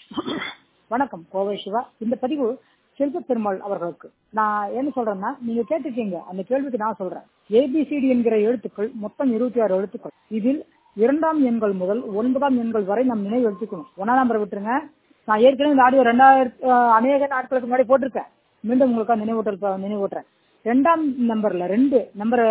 வணக்கம் கோவை சிவா இந்த பதிவு செல்வ பெருமாள் அவர்களுக்கு நான் என்ன சொல்றேன்னா நீங்க கேட்டிருக்கீங்க அந்த கேள்விக்கு நான் சொல்றேன் ஏபிசிடி என்கிற எழுத்துக்கள் மொத்தம் இருபத்தி ஆறு எழுத்துக்கள் இதில் இரண்டாம் எண்கள் முதல் ஒன்பதாம் எண்கள் வரை நாம் நினைவு எடுத்துக்கணும் ஒன்னாம் நம்பரை விட்டுருங்க நான் ஏற்கனவே இந்த ஆடியோ ரெண்டாயிரத்து அஹ், அநேக நாட்களுக்கு முன்னாடி போட்டிருக்கேன் மீண்டும் உங்களுக்கு நினைவூட்டல் நினைவூட்டுறேன் ரெண்டாம் நம்பர்ல ரெண்டு நம்பரை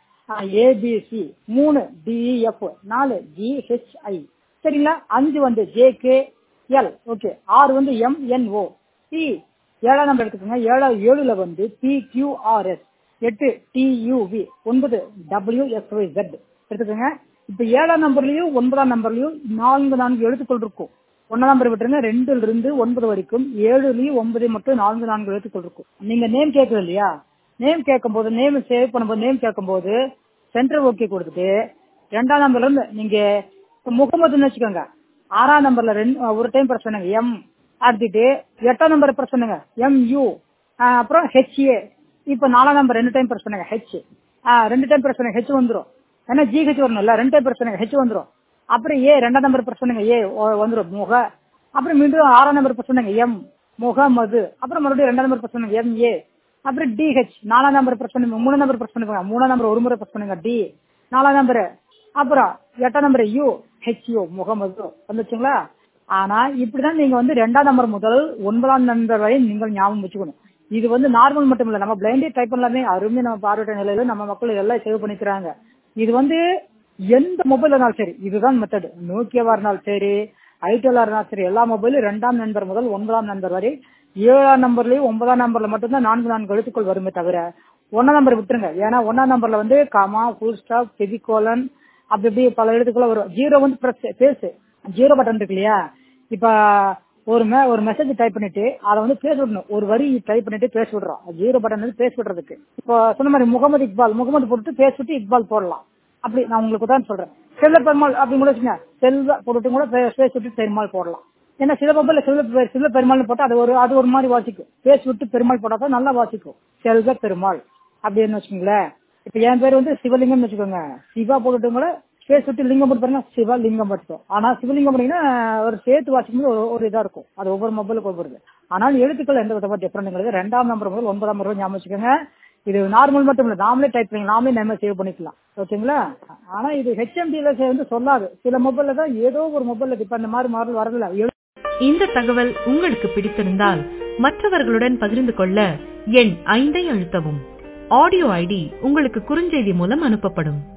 ஏபிசி மூணு டிஇஎஃப் நாலு ஜிஹெச்ஐ சரிங்களா அஞ்சு வந்து ஜேகே எல் ஓகே ஆறு வந்து எம்என்ஓ டி ஏழாம் நம்பர் எடுத்துக்கோங்க ஏழா ஏழுல வந்து பி கியூஆர்எஸ் எட்டு டியூவி ஒன்பது டபிள்யூஎஸ்ஒய் ஜெட் எடுத்துக்கோங்க இப்ப ஏழாம் நம்பர்லயும் ஒன்பதாம் நம்பர்லயும் நான்கு நான்கு எழுத்துக்கள் இருக்கும் ஒன்னாம் நம்பர் விட்டுருங்க ரெண்டுல இருந்து ஒன்பது வரைக்கும் ஏழுலயும் ஒன்பது மட்டும் நான்கு நான்கு எழுத்துக்கள் இருக்கும் நீங்க நேம் கேட்கறது இல்லையா நேம் கேட்கும் போது நேம் சேவ் பண்ணும்போது நேம் கேட்கும் போது சென்டர் ஓகே கொடுத்துட்டு ரெண்டாம் நம்பர்ல இருந்து நீங்க முகமதுன்னு வச்சுக்கோங்க ஆறாம் நம்பர்ல ரெண்டு ஒரு டைம் பிரஸ் பண்ணுங்க எம் அடுத்துட்டு எட்டாம் நம்பர் பிரஸ் பண்ணுங்க எம் யூ அப்புறம் ஹெச்ஏ இப்ப நாலாம் நம்பர் ரெண்டு டைம் பிரஸ் பண்ணுங்க ஹெச் ரெண்டு டைம் பிரஸ் பண்ணுங்க ஹெச் வந்துரும் ஏன்னா ஜிஹெச் வரணும்ல ரெண்டு டைம் பிரஸ் பண்ணுங்க ஹெச் வந்துரும் அப்புறம் ஏ ரெண்டாம் நம்பர் பிரஸ் பண்ணுங்க ஏ வந்துரும் முக அப்புறம் மீண்டும் ஆறாம் நம்பர் பிரஸ் பண்ணுங்க எம் முகமது அப்புறம் மறுபடியும் ரெண்டாம் நம்பர் பிரஸ் பண்ணுங்க எம் ஏ அப்புறம் டிஹெச் நாலாம் நம்பர் பிரஸ் பண்ணுங்க மூணாம் நம்பர் பிரஸ் பண்ணுங்க மூணாம் நம்பர் ஒரு முறை பிரஸ் பண்ணுங்க டி நாலாம் நம்பர் அப்புறம் எட்டாம் number U H U Muhammad வந்துச்சுங்களா ஆனா இப்படிதான் நீங்க வந்து ரெண்டாம் நம்பர் முதல் ஒன்பதாம் நம்பர் வரை நீங்கள் ஞாபகம் வச்சுக்கணும் இது வந்து நார்மல் மட்டும் இல்ல நம்ம பிளைண்டே டைப் பண்ணலாமே அருமை நம்ம பார்வையிட்ட நிலையில நம்ம மக்கள் எல்லாம் சேவ் பண்ணிக்கிறாங்க இது வந்து எந்த மொபைல் இருந்தாலும் சரி இதுதான் மெத்தட் நோக்கியாவா இருந்தாலும் சரி ஐடிஎல்லா இருந்தாலும் சரி எல்லா மொபைலும் ரெண்டாம் நம்பர் முதல் ஒன்பதாம் நம்பர் வரை ஏழாம் நம்பர்லயும் ஒன்பதாம் நம்பர்ல மட்டும்தான் நான்கு நான்கு எழுத்துக்கள் வருமே தவிர ஒன்னாம் நம்பர் விட்டுருங்க ஏன்னா ஒன்னாம் நம்பர்ல வந்து காமா ஃபுல் ஸ்டாப் செபிகோலன் அப்படி இப்படி பல எழுத்துக்களும் வரும் ஜீரோ வந்து பிரஸ் பேசு ஜீரோ பட்டன் இருக்கு இல்லையா இப்ப ஒரு மே ஒரு மெசேஜ் டைப் பண்ணிட்டு அதை வந்து பேச விடணும் ஒரு வரி டைப் பண்ணிட்டு பேச விடுறோம் ஜீரோ பட்டன் வந்து பேச விடுறதுக்கு இப்போ சொன்ன மாதிரி முகமது இக்பால் முகமது போட்டு பேச விட்டு இக்பால் போடலாம் அப்படி நான் உங்களுக்கு தான் சொல்றேன் செல்வ பெருமாள் அப்படி கூட வச்சுங்க செல்வ போட்டுட்டு கூட பேச விட்டு பெருமாள் போடலாம் ஏன்னா சில மொபைல்ல செல்வ பெ- செல்வ பெருமாள்னு போட்டா அது ஒரு அது ஒரு மாதிரி வாசிக்கும் பேச விட்டு பெருமாள் போட்டா தான் நல்லா வாசிக்கும் செல்வ பெருமாள் அப்படின்னு வச்சுக்கோங்களேன் இப்ப என் பேர் வந்து சிவலிங்கம்னு வச்சுக்கோங்க சிவா போட்டுட்டு கூட பேஸ் விட்டு லிங்கம் போட்டு பாருங்க சிவா லிங்கம் மட்டும் ஆனா சிவலிங்கம் பண்ணீங்கன்னா ஒரு சேர்த்து வாசிக்கும் போது ஒரு- ஒரு இதா இருக்கும் அது ஒவ்வொரு மொபைலுக்கு ஒவ்வொரு ஆனால் எழுத்துக்கள் எந்த விதமா டிஃபரெண்ட் கிடையாது ரெண்டாம் நம்பர் முதல் ஒன்பதாம் நம்பர் ஞாபகம் வச்சுக்கோங்க இது நார்மல் மட்டும் இல்ல நாமளே டைப் பண்ணி நாமளே நம்ம சேவ் பண்ணிக்கலாம் ஓகேங்களா ஆனா இது ஹெச்எம்டில வந்து சொல்லாது சில மொபைல்ல தான் ஏதோ ஒரு மொபைல்ல இப்ப இந்த மாதிரி மாடல் வரல இந்த தகவல் உங்களுக்கு பிடித்திருந்தால் மற்றவர்களுடன் பகிர்ந்து கொள்ள எண் ஐந்தை அழுத்தவும் ஆடியோ ஐடி உங்களுக்கு குறுஞ்செய்தி மூலம் அனுப்பப்படும்